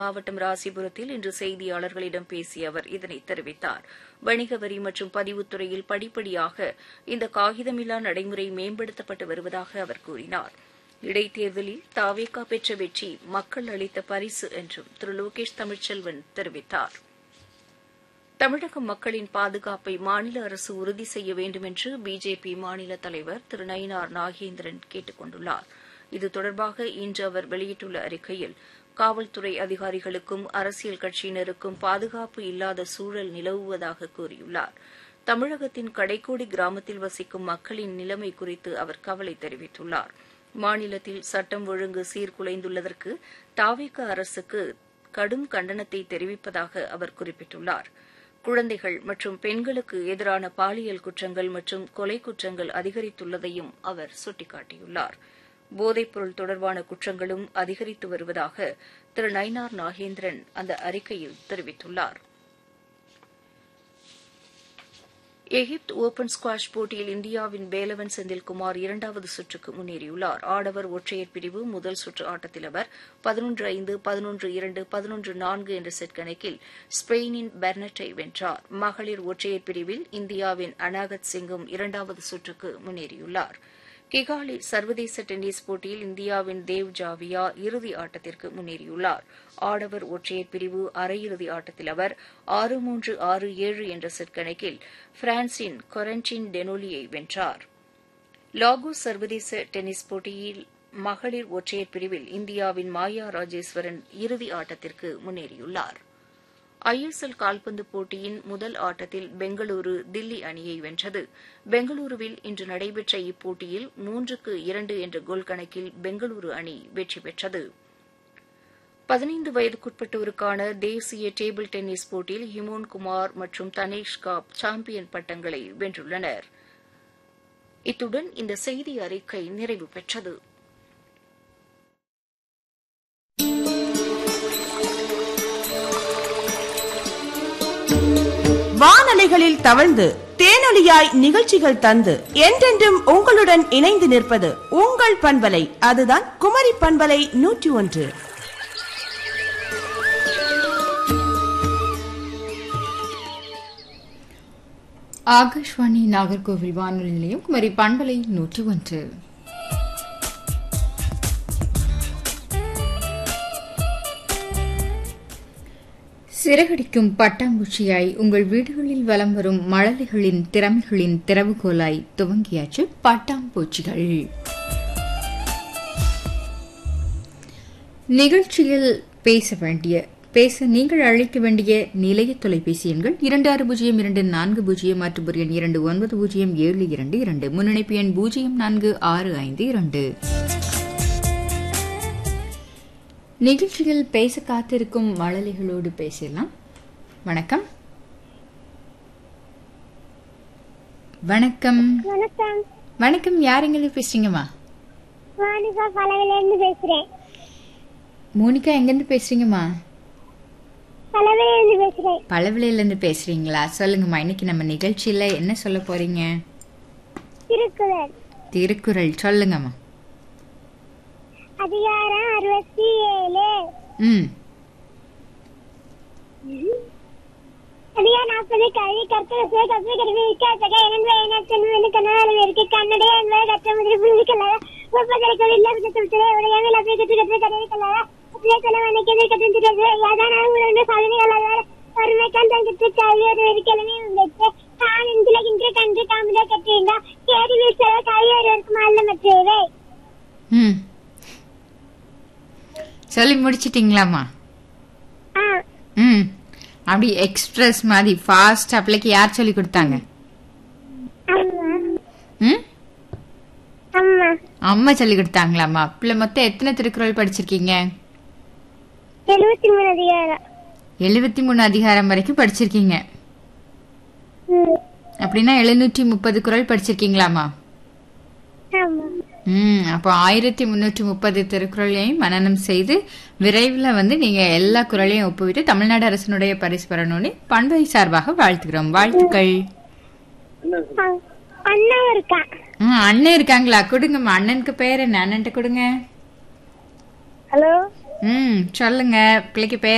மாவட்டம் ராசிபுரத்தில் இன்று செய்தியாளர்களிடம் பேசிய அவர் இதனை தெரிவித்தார் வணிக வரி மற்றும் பதிவுத்துறையில் படிப்படியாக இந்த காகிதமில்லா நடைமுறை மேம்படுத்தப்பட்டு வருவதாக அவர் கூறினார் இடைத்தேர்தலில் தாவேகா பெற்ற வெற்றி மக்கள் அளித்த பரிசு என்றும் திரு லோகேஷ் தமிழ்ச்செல்வன் தெரிவித்தார் தமிழக மக்களின் பாதுகாப்பை மாநில அரசு உறுதி செய்ய வேண்டும் என்று பிஜேபி மாநில தலைவர் திரு நயினார் நாகேந்திரன் கேட்டுக் கொண்டுள்ளார் இது தொடர்பாக இன்று அவர் வெளியிட்டுள்ள அறிக்கையில் காவல்துறை அதிகாரிகளுக்கும் அரசியல் கட்சியினருக்கும் பாதுகாப்பு இல்லாத சூழல் நிலவுவதாக கூறியுள்ளார் தமிழகத்தின் கடைக்கோடி கிராமத்தில் வசிக்கும் மக்களின் நிலைமை குறித்து அவர் கவலை தெரிவித்துள்ளார் மாநிலத்தில் சட்டம் ஒழுங்கு சீர்குலைந்துள்ளதற்கு தாவேக அரசுக்கு கடும் கண்டனத்தை தெரிவிப்பதாக அவர் குறிப்பிட்டுள்ளார் குழந்தைகள் மற்றும் பெண்களுக்கு எதிரான பாலியல் குற்றங்கள் மற்றும் கொலை குற்றங்கள் அதிகரித்துள்ளதையும் அவர் சுட்டிக்காட்டியுள்ளார் போதைப்பொருள் தொடர்பான குற்றங்களும் அதிகரித்து வருவதாக திரு நயினார் நாகேந்திரன் அந்த அறிக்கையில் தெரிவித்துள்ளார் எகிப்து ஒபன் ஸ்குவாஷ் போட்டியில் இந்தியாவின் வேலவன் செந்தில்குமார் இரண்டாவது சுற்றுக்கு முன்னேறியுள்ளார் ஆடவர் ஒற்றையர் பிரிவு முதல் சுற்று ஆட்டத்தில் அவர் பதினொன்று ஐந்து பதினொன்று இரண்டு பதினொன்று நான்கு என்ற செட் கணக்கில் ஸ்பெயினின் பெர்னட்டை வென்றார் மகளிர் ஒற்றையர் பிரிவில் இந்தியாவின் அனாகத் சிங்கும் இரண்டாவது சுற்றுக்கு முன்னேறியுள்ளார் கிகாலி சர்வதேச டென்னிஸ் போட்டியில் இந்தியாவின் தேவ் ஜாவியா இறுதி ஆட்டத்திற்கு முன்னேறியுள்ளார் ஆடவர் ஒற்றையர் பிரிவு அரையிறுதி ஆட்டத்தில் அவர் ஆறு மூன்று ஆறு ஏழு என்ற செட் கணக்கில் பிரான்சின் கொரண்டின் டெனோலியை வென்றார் லாகோஸ் சர்வதேச டென்னிஸ் போட்டியில் மகளிர் ஒற்றையர் பிரிவில் இந்தியாவின் மாயா ராஜேஸ்வரன் இறுதி ஆட்டத்திற்கு முன்னேறியுள்ளார் ஐஎஸ்எல் கால்பந்து போட்டியின் முதல் ஆட்டத்தில் பெங்களூரு தில்லி அணியை வென்றது பெங்களூருவில் இன்று நடைபெற்ற இப்போட்டியில் மூன்றுக்கு இரண்டு என்ற கோல் கணக்கில் பெங்களூரு அணி வெற்றி பெற்றது பதினைந்து வயதுக்குட்பட்டோருக்கான தேசிய டேபிள் டென்னிஸ் போட்டியில் ஹிமோன் குமார் மற்றும் தனேஷ் காப் சாம்பியன் பட்டங்களை வென்றுள்ளனர் இத்துடன் இந்த செய்தி அறிக்கை நிறைவு பெற்றது வானலைகளில் தவழ்ந்து தேனொலியாய் நிகழ்ச்சிகள் தந்து என்றென்றும் உங்களுடன் இணைந்து நிற்பது உங்கள் பண்பலை அதுதான் குமரி பண்பலை நூற்றி ஒன்று ஆகாஷ்வாணி நாகர்கோவில் வானொலி நிலையம் குமரி பண்பலை நூற்றி ஒன்று சிறகடிக்கும் பட்டாம்பூச்சியாய் உங்கள் வீடுகளில் வலம் வரும் மழலைகளின் திறமைகளின் திறவுகோலாய் துவங்கியாச்சு பட்டாம்பூச்சிகள் நிகழ்ச்சியில் பேச வேண்டிய பேச நீங்கள் அழைக்க வேண்டிய நிலைய தொலைபேசி எண்கள் இரண்டு ஆறு பூஜ்ஜியம் இரண்டு நான்கு பூஜ்ஜியம் மற்றும் எண் இரண்டு ஒன்பது பூஜ்ஜியம் ஏழு இரண்டு இரண்டு முன்னணிப்பு எண் பூஜ்ஜியம் நான்கு ஆறு ஐந்து இரண்டு நிகழ்ச்சியில் பேச காத்திருக்கும் மழலைகளோடு பேசலாம் வணக்கம் வணக்கம் வணக்கம் வணக்கம் யாருங்க பேசுறீங்கம்மா மோனிகா பலவில இருந்து பேசுறேன் மோனிகா எங்கிருந்து பேசுறீங்கம்மா பலவில இருந்து பேசுறேன் பழவிலையில இருந்து பேசுறீங்களா சொல்லுங்கம்மா இன்னைக்கு நம்ம நிகழ்ச்சியில என்ன சொல்ல போறீங்க திருக்குறள் திருக்குறள் சொல்லுங்கம்மா அதிகாரம் அறுபத்தி ஏழு ம் அதிகாரம் நாற்பது கல்வி கற்று சுய கற்று கல்வி விக்காசக என்பது இனத்தன்மை கண்ணாலும் இருக்கு கன்னடே என்பது கற்ற முதல் புரிஞ்சுக்கலாத முப்பதற்கு இல்ல பிடித்து உடைய அப்படி கற்று கற்று கருவி கல்லாத அப்படியே தலைவனுக்கு எதிர் கற்று தெரியாது யாதான் உங்களுடைய சாதனைகளாக வறுமைக்கான் தங்கிட்டு கல்வி ஒரு வெறிக்கிழமை வைத்து தான் இன்றுலகின்ற கன்று காமிட கற்றிருந்தா கேடி வீழ்ச்சல கல்வி ஒருவருக்கும் அல்ல மற்றவை ம் சொல்லி முடிச்சிட்டீங்களாம்மா ஆ ம் அப்படி எக்ஸ்பிரஸ் மாதிரி ஃபாஸ்ட் அப்ளைக்கு யார் சொல்லி கொடுத்தாங்க ஆமா ம் ஆமா அம்மா சொல்லி கொடுத்தாங்களாம்மா பிள்ளை மொத்தம் எத்தனை திருக்குறள் படிச்சிருக்கீங்க எழுபத்தி மூணு அதிகாரம் எழுபத்தி மூணு அதிகாரம் வரைக்கும் படிச்சிருக்கீங்க ம். அப்படின்னா எழுநூற்றி முப்பது குறள் படிச்சிருக்கீங்களாம்மா ஆமா ம் அப்போ ஆயிரத்தி முன்னூற்றி முப்பது திருக்குறளையும் மனனம் செய்து விரைவில் வந்து நீங்க எல்லா குறளையும் ஒப்புவிட்டு தமிழ்நாடு அரசனுடைய பரிசு பெறணும்னு பண்பை சார்பாக வாழ்த்துக்கிறோம் வாழ்த்துக்கள் ஆ, அண்ணா இருக்கா ம் அண்ணன் இருக்காங்களா கொடுங்கம்மா அண்ணனுக்கு பேர் என்ன அண்ணன்ட்ட கொடுங்க ஹலோ ம் சொல்லுங்க பிள்ளைக்கு பேர்